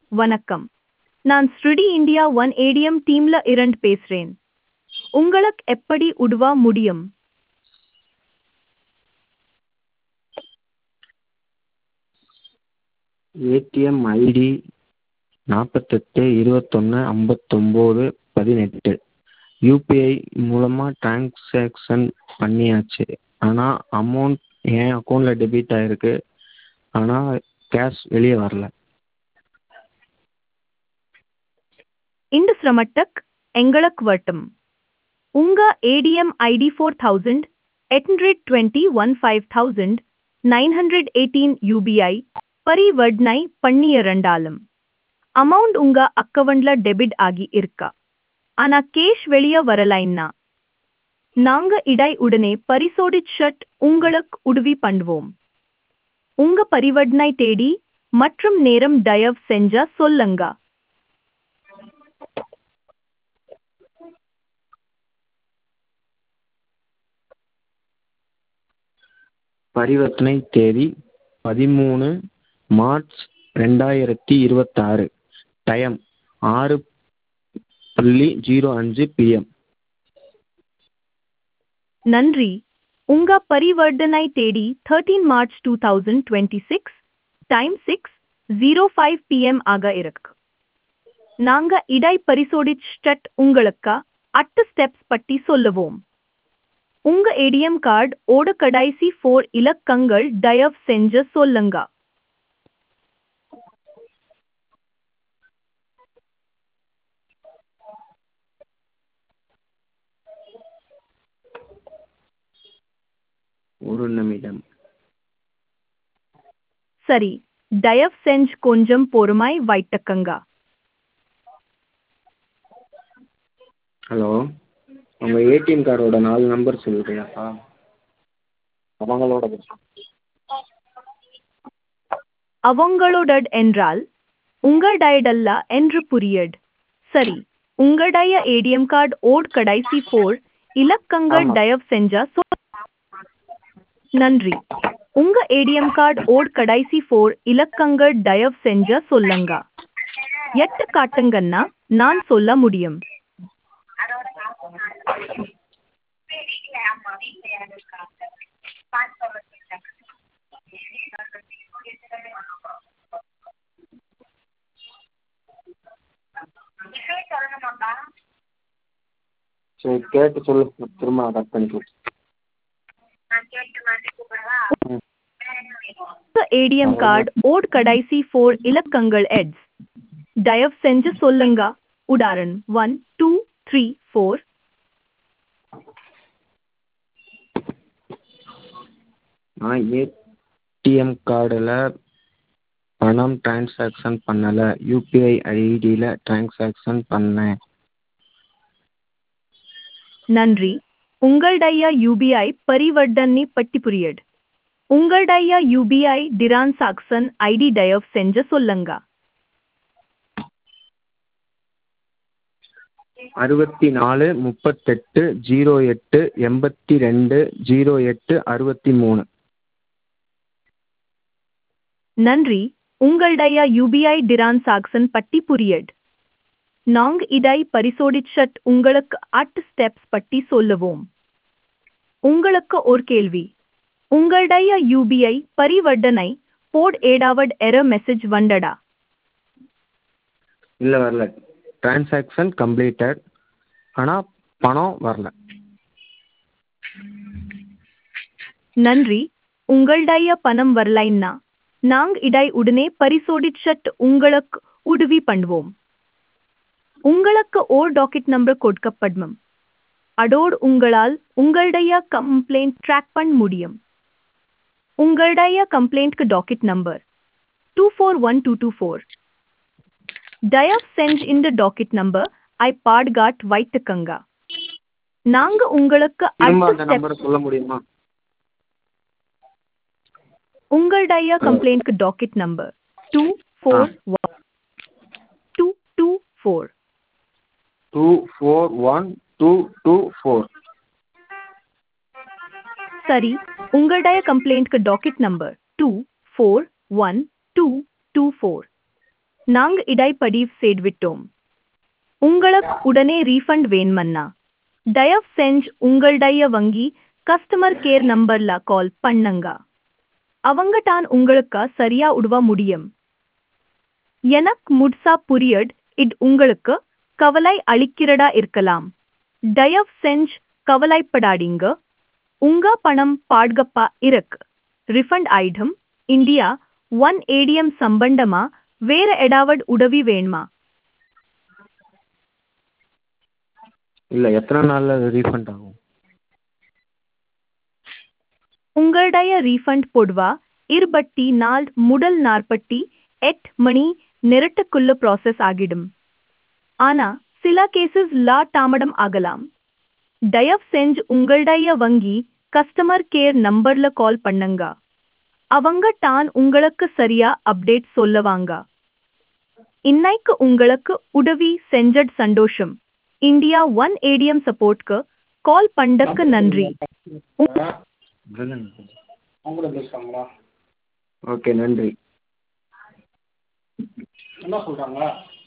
வணக்கம் நான் ஸ்ருடி இந்தியா ஒன் ஏடிஎம் டீம்ல இருந்து பேசுறேன் உங்களுக்கு எப்படி உதவ முடியும் ஏடிஎம் ஐடி நாற்பத்தெட்டு இருபத்தொன்னு ஐம்பத்தொம்போது பதினெட்டு யூபிஐ மூலமாக ட்ரான்ஸாக்ஷன் பண்ணியாச்சு ஆனால் அமௌண்ட் என் அக்கௌண்ட்டில் டெபிட் ஆகிருக்கு ஆனால் கேஷ் வெளியே வரல இந்த சிரமத்துக்கு எங்களுக்கு வட்டம் உங்க ATM ID four thousand eight hundred twenty one five thousand nine hundred eighteen UPI பரிவர்த்தனை பண்ணியிருந்தாலும் அமௌண்ட் உங்க அக்கவுண்ட்ல டெபிட் ஆகி இருக்கா ஆனா கேஷ் வெளியே வரலைன்னா நாங்க இடை உடனே பரிசோதிச்சுட் உங்களுக்கு உதவி பண்ணுவோம் உங்க பரிவர்த்தனை தேடி மற்றும் நேரம் தயவு செஞ்சா சொல்லுங்க பரிவர்த்தனை தேதி பதிமூணு மார்ச் ரெண்டாயிரத்தி இருபத்தாறு டைம் ஆறு புள்ளி ஜீரோ அஞ்சு பிஎம் நன்றி உங்க பரிவர்த்தனை தேதி thirteen March two thousand twenty six time six zero five PM ஆக இருக்கு நாங்க இடை பரிசோதிச்சுட் உங்களுக்கு அட்டு ஸ்டெப்ஸ் பற்றி சொல்லுவோம் உங்க ஏடிஎம் கார்டு ஓட கடைசி ஃபோர் இலக்கங்கள் தயவு செஞ்சு சொல்லுங்க ஒரு நிமிடம் சரி தயவு செஞ்சு கொஞ்சம் பொறுமை வைத்துக்கங்க ஹலோ உங்கள் ஏடிஎம் கார்டோட நாலு நம்பர் சொல்கிறியாப்பா அவங்களோட அவங்களோட என்றால் உங்களுடையதல்ல என்று புரியட் சரி உங்களுடைய ஏடிஎம் கார்டு ஓட் கடைசி ஃபோர் இலக்கங்கள் ஆமா. தயவு செஞ்சா சொல் நன்றி உங்க ஏடிஎம் கார்டு ஓட் கடைசி ஃபோர் இலக்கங்கள் தயவு செஞ்சா சொல்லுங்க எட்டு காட்டுங்கன்னா நான் சொல்ல முடியும் சரி கேட்டு சொல்லு திரும்ப நான் கட் பண்ணிக்கலாம் ம் உங்க ஏடிஎம் கார்டு ஓட் கடைசி ஃபோர் இலக்கங்கள் எட்ஸ் தயவு செஞ்சு சொல்லுங்க உதாரணம் ஒன் டூ த்ரீ ஃபோர் நான் ஏடிஎம் கார்டில் பணம் ட்ரான்ஸாக்ஷன் பண்ணலை யூபிஐ ஐடியில் ட்ரான்ஸாக்ஷன் பண்ணேன் நன்றி உங்களுடைய யூபிஐ பரிவர்த்தனை பட்டி புரியட் உங்களுடைய யூபிஐ டிரான்சாக்சன் ஐடி தயவு செஞ்சு சொல்லுங்க அறுபத்தி நாலு முப்பத்தெட்டு ஜீரோ எட்டு எண்பத்தி ரெண்டு ஜீரோ எட்டு அறுபத்தி மூணு நன்றி உங்களுடைய யூபிஐ டிரான்சாக்சன் பட்டி புரியட் நாங் இதை பரிசோதிச்சட் உங்களுக்கு அட் ஸ்டெப்ஸ் பட்டி சொல்லுவோம் உங்களுக்கு ஒரு கேள்வி உங்களுடைய யூபிஐ பரிவர்த்தனை போட் ஏடாவட் எரர் மெசேஜ் வந்தடா இல்லை வரல ட்ரான்ஸாக்ஷன் கம்ப்ளீட்டட் ஆனால் பணம் வரல நன்றி உங்களுடைய பணம் வரலைன்னா நாங் இடை உடனே பரிசோதிச்சட் உங்களுக்கு உதவி பண்ணுவோம் உங்களுக்கு ஓர் டாக்கெட் நம்பர் கொடுக்கப்படும் அதோடு உங்களால் உங்களுடைய கம்ப்ளைண்ட் ட்ராக் பண்ண முடியும் உங்களுடைய கம்ப்ளைண்ட்க்கு docket number two four one two two four தயவு செஞ்சு இந்த டாக்கெட் நம்பர் ஐ பாட்காட் வைத்துக்கங்க நாங்க உங்களுக்கு திரும்ப அடுத்த அந்த step நம்பரை சொல்ல முடியுமா உங்களுடைய கம்ப்ளைண்ட்க்கு docket number two four one two two four two four one two two four சரி உங்களுடைய கம்ப்ளைண்ட்க்கு docket number two four one two two four நாங்க இடைப்பதிவு செய்துவிட்டோம் உங்களுக்கு உடனே ரீஃபண்ட் வேணுமன்னா தயவு செஞ்சு உங்களுடைய வங்கி கஸ்டமர் கேர் நம்பர்ல கால் பண்ணுங்க அவங்க தான் உங்களுக்கு சரியா உதவ முடியும் எனக்கு முட்சா புரியட் இது உங்களுக்கு கவலை அளிக்கிறதா இருக்கலாம் தயவு செஞ்சு கவலைப்படாதீங்க உங்க பணம் பாதுகாப்பா இருக்கு ரிஃபண்ட் ஐட்டம் இந்தியா ஒன் ஏடிஎம் சம்பந்தமா வேற ஏதாவது உதவி வேணுமா இல்லை எத்தனை நாளில் அது ரீஃபண்ட் ஆகும் உங்களுடைய ரீஃபண்ட் பொதுவா இருபத்தி நாள் முதல் நாற்பத்தி எட்டு மணி நேரத்துக்குள்ள ப்ராசஸ் ஆகிடும் ஆனா சில கேசஸ் லா தாமதம் ஆகலாம் தயவு செஞ்சு உங்களுடைய வங்கி கஸ்டமர் கேர் நம்பர்ல கால் பண்ணுங்க அவங்க தான் உங்களுக்கு சரியா அப்டேட் சொல்லுவாங்க இன்னைக்கு உங்களுக்கு உதவி செஞ்சட் சந்தோஷம் இந்தியா ஒன் ஏடிஎம் சப்போர்ட்க்கு கால் பண்ணக்கு நன்றி அவங்க கூட பேசுகிறாங்களா ஓகே நன்றி என்ன சொல்கிறாங்க